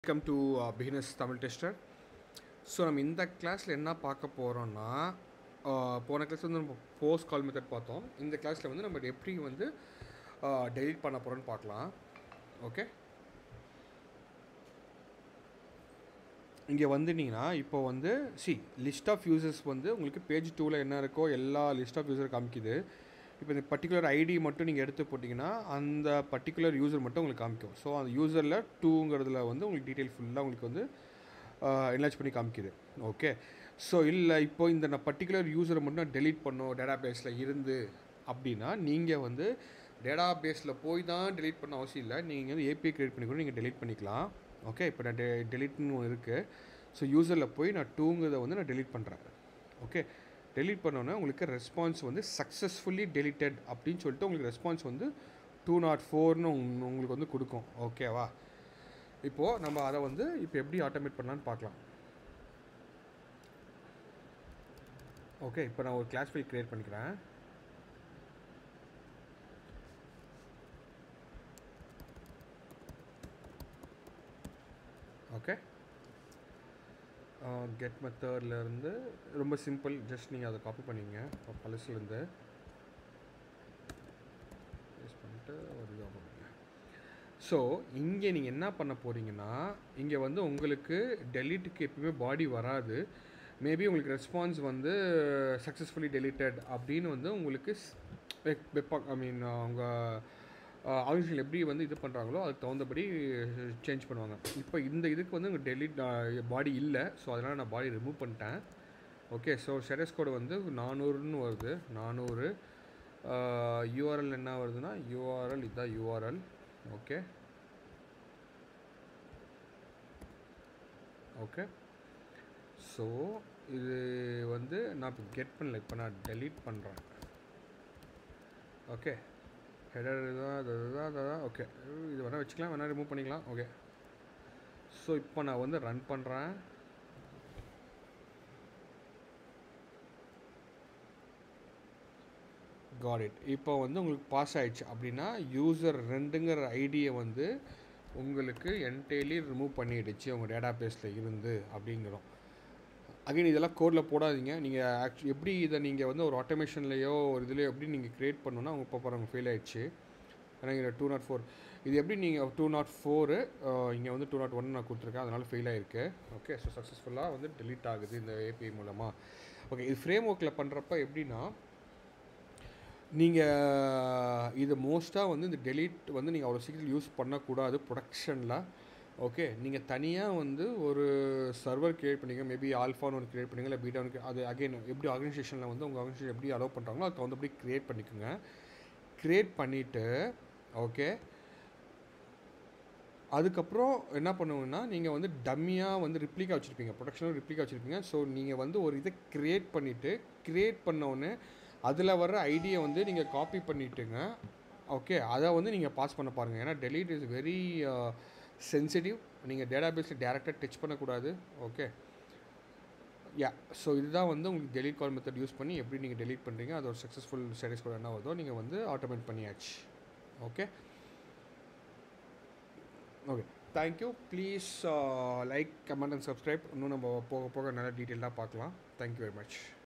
welcome to beginners Tamil tester so நம்ம இந்த கிளாஸில் என்ன பார்க்க போகிறோம்னா போன கிளாஸ் வந்து நம்ம போஸ்ட் கால் மெத்தட் பார்த்தோம் இந்த கிளாஸில் வந்து நம்ம எப்படி வந்து டெலிட் பண்ண போகிறோம்னு பார்க்கலாம் ஓகே இங்கே வந்துட்டீங்கன்னா இப்போ வந்து சி லிஸ்ட் ஆஃப் யூசர்ஸ் வந்து உங்களுக்கு பேஜ் டூவில் என்ன இருக்கோ எல்லா லிஸ்ட் ஆஃப் யூசர் காமிக்குது இப்போ இந்த பர்டிகுலர் ஐடி மட்டும் நீங்கள் எடுத்து போட்டிங்கன்னா அந்த பர்டிகுலர் யூசர் மட்டும் உங்களுக்கு காமிக்கும் ஸோ அந்த யூசரில் டூங்கிறதுல வந்து உங்களுக்கு டீட்டெயில் ஃபுல்லாக உங்களுக்கு வந்து என்லாச் பண்ணி காமிக்குது ஓகே ஸோ இல்லை இப்போ இந்த நான் பர்டிகுலர் யூசரை மட்டும் நான் டெலீட் பண்ணோம் டேட்டா பேஸில் இருந்து அப்படின்னா நீங்கள் வந்து டேட்டா பேஸில் போய் தான் டெலீட் பண்ண அவசியம் இல்லை நீங்கள் வந்து ஏபிஐ க்ரியேட் பண்ணி கூட நீங்கள் டெலீட் பண்ணிக்கலாம் ஓகே இப்போ நான் டெ டெலிட்னு ஒன்று இருக்குது ஸோ யூசரில் போய் நான் டூங்கிறத வந்து நான் டெலீட் பண்ணுறேன் ஓகே டெலீட் பண்ணோன்னே உங்களுக்கு ரெஸ்பான்ஸ் வந்து சக்ஸஸ்ஃபுல்லி டெலிட்டட் அப்படின்னு சொல்லிட்டு உங்களுக்கு ரெஸ்பான்ஸ் வந்து டூ நாட் ஃபோர்னு உங்களுக்கு வந்து கொடுக்கும் ஓகேவா இப்போது நம்ம அதை வந்து இப்போ எப்படி ஆட்டோமேட் பண்ணலான்னு பார்க்கலாம் ஓகே இப்போ நான் ஒரு கிளாஸ் ஃபைல் க்ரியேட் பண்ணிக்கிறேன் ஓகே கெட் மெத்தட்லேருந்து ரொம்ப சிம்பிள் ஜஸ்ட் நீங்கள் அதை காப்பி பண்ணிங்க இப்போ பழசுலேருந்து யூஸ் பண்ணிட்டு ஒரு இதாக பண்ணுங்க ஸோ இங்கே நீங்கள் என்ன பண்ண போகிறீங்கன்னா இங்கே வந்து உங்களுக்கு டெலிட்டுக்கு எப்பயுமே பாடி வராது மேபி உங்களுக்கு ரெஸ்பான்ஸ் வந்து சக்ஸஸ்ஃபுல்லி டெலிட்டட் அப்படின்னு வந்து உங்களுக்கு வெப்பாக் ஐ மீன் அவங்க ஆஃபீஸில் எப்படி வந்து இது பண்ணுறாங்களோ அதுக்கு தகுந்தபடி சேஞ்ச் பண்ணுவாங்க இப்போ இந்த இதுக்கு வந்து உங்கள் டெலிட் பாடி இல்லை ஸோ அதனால் நான் பாடி ரிமூவ் பண்ணிட்டேன் ஓகே ஸோ ஸ்டேட்டஸ் கோடு வந்து நானூறுன்னு வருது நானூறு யூஆர்எல் என்ன வருதுன்னா யூஆர்எல் இதுதான் யூஆர்எல் ஓகே ஓகே ஸோ இது வந்து நான் இப்போ கெட் பண்ணல இப்போ நான் டெலீட் பண்ணுறேன் ஓகே ஹெடர் இதுதான் இதுதான் இதுதான் ஓகே இது வேணால் வச்சுக்கலாம் வேணால் ரிமூவ் பண்ணிக்கலாம் ஓகே ஸோ இப்போ நான் வந்து ரன் பண்ணுறேன் காட் இட் இப்போ வந்து உங்களுக்கு பாஸ் ஆயிடுச்சு அப்படின்னா யூசர் ரெண்டுங்கிற ஐடியை வந்து உங்களுக்கு என்டையர்லி ரிமூவ் பண்ணிடுச்சு உங்கள் டேட்டா பேஸில் இருந்து அப்படிங்கிறோம் அகைன் இதெல்லாம் கோடில் போடாதீங்க நீங்கள் ஆக்சுவலி எப்படி இதை நீங்கள் வந்து ஒரு ஆட்டோமேஷன்லேயோ ஒரு இதுலேயோ எப்படி நீங்கள் க்ரியேட் பண்ணணுன்னா அவங்க இப்போ பாருங்க ஃபெயில் ஆயிடுச்சு ஏன்னா இங்கே டூ நாட் ஃபோர் இது எப்படி நீங்கள் டூ நாட் ஃபோரு இங்கே வந்து டூ நாட் ஒன் நான் கொடுத்துருக்கேன் அதனால் ஃபெயில் ஆகிருக்கு ஓகே ஸோ சக்ஸஸ்ஃபுல்லாக வந்து டெலீட் ஆகுது இந்த ஏபிஐ மூலமாக ஓகே இது ஃப்ரேம் ஒர்க்கில் பண்ணுறப்ப எப்படின்னா நீங்கள் இது மோஸ்ட்டாக வந்து இந்த டெலீட் வந்து நீங்கள் அவ்வளோ சீக்கிரம் யூஸ் பண்ணக்கூடாது ப்ரொடக்ஷனில் ஓகே நீங்கள் தனியாக வந்து ஒரு சர்வர் க்ரியேட் பண்ணிங்க மேபி ஆல்ஃபான்னு ஒன்று க்ரியேட் பண்ணிங்க இல்லை பீட்டா ஒன்று அது அகைன் எப்படி ஆர்கனைசேஷனில் வந்து உங்கள் ஆர்கனைசேஷன் எப்படி அலோவ் பண்ணுறாங்களோ அதுக்கு தகுந்தபடி க்ரியேட் பண்ணிக்கோங்க க்ரியேட் பண்ணிவிட்டு ஓகே அதுக்கப்புறம் என்ன பண்ணுவோன்னா நீங்கள் வந்து டம்மியாக வந்து ரிப்ளிகா வச்சுருப்பீங்க ப்ரொடக்ஷனும் ரிப்ளிகா வச்சுருப்பீங்க ஸோ நீங்கள் வந்து ஒரு இதை க்ரியேட் பண்ணிவிட்டு க்ரியேட் பண்ணோடனே அதில் வர்ற ஐடியை வந்து நீங்கள் காப்பி பண்ணிட்டுங்க ஓகே அதை வந்து நீங்கள் பாஸ் பண்ண பாருங்கள் ஏன்னா டெலிட் இஸ் வெரி சென்சிட்டிவ் நீங்கள் டேட்டா பேஸில் டேரெக்டாக டச் பண்ணக்கூடாது ஓகே யா ஸோ இதுதான் வந்து உங்களுக்கு டெலிட் கால் மெத்தட் யூஸ் பண்ணி எப்படி நீங்கள் டெலிட் பண்ணுறீங்க அது ஒரு சக்ஸஸ்ஃபுல் ஸ்டேட்டஸ் கூட என்ன வருதோ நீங்கள் வந்து ஆட்டோமேட் பண்ணியாச்சு okay okay thank you please like comment and subscribe இன்னும் நம்ம போக போக நல்லா டீட்டெயிலாக பார்க்கலாம் தேங்க்யூ வெரி மச்